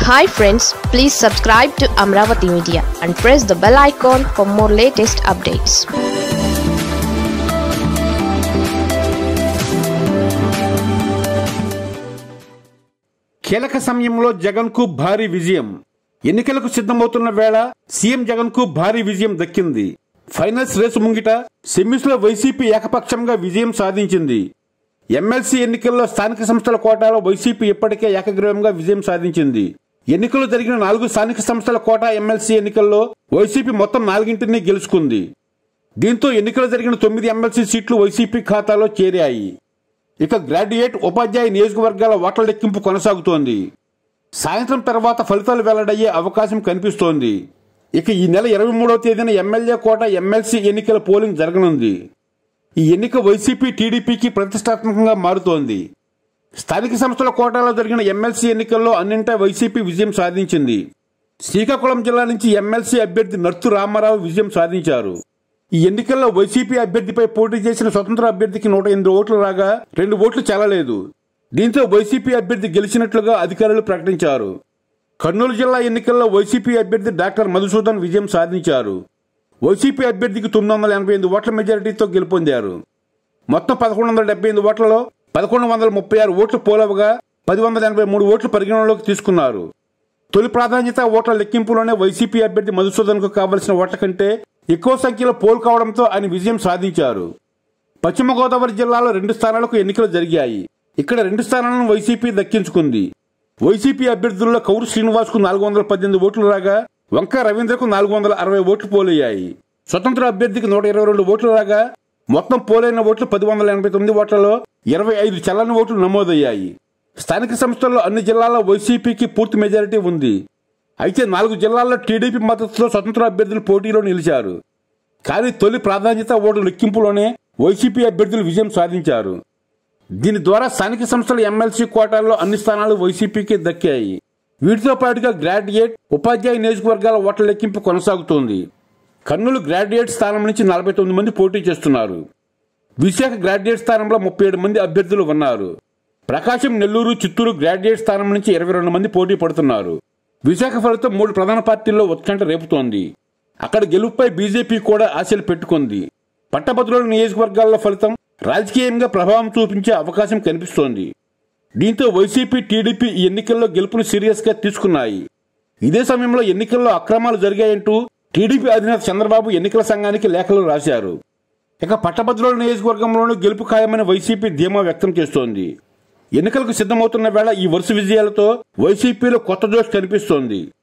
hi friends please subscribe to Amaravati media and press the bell icon for more latest updates కీలక సమయంలో జగన్ కు భారీ విజయం ఎన్నికలకు సిద్ధమవుతున్న వేళ సీఎం జగన్ కు భారీ విజయం దక్కింది ఫైనల్స్ రేసు ముంగిట సెమీస్ లో వైసీపీ ఏకపక్షంగా విజయం సాధించింది ఎమ్మెల్సీ ఎన్నికల్లో స్థానిక సంస్థల కోటాలో వైసీపీ ఇప్పటికే ఏకగ్రీవంగా విజయం సాధించింది ఎన్నికలు జరిగిన నాలుగు స్థానిక సంస్థల కోటా ఎమ్మెల్సీ ఎన్నికల్లో వైసీపీ మొత్తం నాలుగింటిని గెలుచుకుంది దీంతో ఎన్నికలు జరిగిన తొమ్మిది ఎమ్మెల్సీ సీట్లు వైసీపీ ఖాతాలో చేరాయి ఇక గ్రాడ్యుయేట్ ఉపాధ్యాయ నియోజకవర్గాల ఓట్ల లెక్కింపు కొనసాగుతోంది సాయంత్రం తర్వాత ఫలితాలు వెల్లడయ్యే అవకాశం కనిపిస్తోంది ఇక ఈ నెల ఇరవై మూడవ తేదీన ఎమ్మెల్యే కోట ఎమ్మెల్సీ ఎన్నికల పోలింగ్ జరగనుంది ఈ ఎన్నిక వైసీపీ టీడీపీకి ప్రతిష్టాత్మకంగా మారుతోంది స్థానిక సంస్థల కోటాలో జరిగిన ఎమ్మెల్సీ ఎన్నికల్లో అన్నింటా వైసీపీ విజయం సాధించింది శ్రీకాకుళం జిల్లా నుంచి ఎమ్మెల్సీ అభ్యర్థి నర్తు రామారావు విజయం సాధించారు ఈ ఎన్నికల్లో వైసీపీ అభ్యర్థిపై పోటీ చేసిన స్వతంత్ర అభ్యర్థికి నూట ఎనిమిది ఓట్లు రాగా రెండు ఓట్లు చెల్లలేదు దీంతో వైసీపీ అభ్యర్థి గెలిచినట్లుగా అధికారులు ప్రకటించారు కర్నూలు జిల్లా ఎన్నికల్లో వైసీపీ అభ్యర్థి డాక్టర్ మధుసూదన్ విజయం సాధించారు వైసీపీ అభ్యర్థికి తొమ్మిది వందల ఎనభై ఎనిమిది ఓట్ల మెజారిటీతో గెలుపొందారు మొత్తం పదకొండు వందల డెబ్బై ఎనిమిది ఓట్లలో పదకొండు వందల ముప్పై ఆరు ఓట్లు పోలవగా పది వందల ఎనభై మూడు ఓట్లు పరిగణనలోకి తీసుకున్నారు తొలి ప్రాధాన్యత ఓట్ల లెక్కింపులోనే వైసీపీ అభ్యర్థి మధుసూదన్ కు కావలసిన ఓట్ల కంటే ఎక్కువ సంఖ్యలో పోల్ కావడంతో ఆయన విజయం సాధించారు పశ్చిమ గోదావరి జిల్లాలో రెండు స్థానాలకు ఎన్నికలు జరిగాయి ఇక్కడ రెండు స్థానాలను వైసీపీ దక్కించుకుంది వైసీపీ అభ్యర్థుల్లో కౌరు శ్రీనివాస్ కు నాలుగు వందల పద్దెనిమిది ఓట్లు రాగా వంక రవీంద్రకు నాలుగు వందల అరవై ఓట్లు పోలయ్యాయి స్వతంత్ర అభ్యర్థికి నూట ఇరవై రెండు ఓట్లు రాగా మొత్తం పోలైన ఓట్లు పది వందల ఎనభై తొమ్మిది ఓట్లలో ఇరవై ఐదు చల్లని ఓట్లు నమోదయ్యాయి స్థానిక సంస్థల్లో అన్ని జిల్లాల్లో వైసీపీకి పూర్తి మెజారిటీ ఉంది అయితే నాలుగు జిల్లాల్లో టీడీపీ మద్దతుతో స్వతంత్ర అభ్యర్థులు పోటీలో నిలిచారు కానీ తొలి ప్రాధాన్యత ఓట్ల లెక్కింపులోనే వైసీపీ అభ్యర్థులు విజయం సాధించారు దీని ద్వారా స్థానిక సంస్థల ఎమ్మెల్సీ కోటాల్లో అన్ని స్థానాలు వైసీపీకి దక్కాయి వీటితో పాటుగా గ్రాడ్యుయేట్ ఉపాధ్యాయ నియోజకవర్గాల ఓట్ల లెక్కింపు కొనసాగుతోంది కర్నూలు గ్రాడ్యుయేట్ స్థానం నుంచి నలభై తొమ్మిది మంది పోటీ చేస్తున్నారు విశాఖ గ్రాడ్యుయేట్ స్థానంలో ముప్పై ఏడు మంది అభ్యర్థులు ఉన్నారు ప్రకాశం నెల్లూరు చిత్తూరు గ్రాడ్యుయేట్ స్థానం నుంచి ఇరవై రెండు మంది పోటీ పడుతున్నారు విశాఖ ఫలితం మూడు ప్రధాన పార్టీల్లో ఉత్కంఠ రేపుతోంది అక్కడ గెలుపుపై బీజేపీ కూడా ఆశలు పెట్టుకుంది పట్టభద్రుల నియోజకవర్గాల్లో ఫలితం రాజకీయంగా ప్రభావం చూపించే అవకాశం కనిపిస్తోంది దీంతో వైసీపీ టీడీపీ ఈ ఎన్నికల్లో గెలుపును సీరియస్ గా తీసుకున్నాయి ఇదే సమయంలో ఎన్నికల్లో అక్రమాలు జరిగాయంటూ టీడీపీ అధినేత చంద్రబాబు ఎన్నికల సంఘానికి లేఖలు రాశారు ఇక పట్టభద్రుల నియోజకవర్గంలోనూ గెలుపు ఖాయమని వైసీపీ ధీమా వ్యక్తం చేస్తోంది ఎన్నికలకు సిద్ధమవుతున్న వేళ ఈ వరుస విజయాలతో వైసీపీలో కొత్త జోష్ కనిపిస్తోంది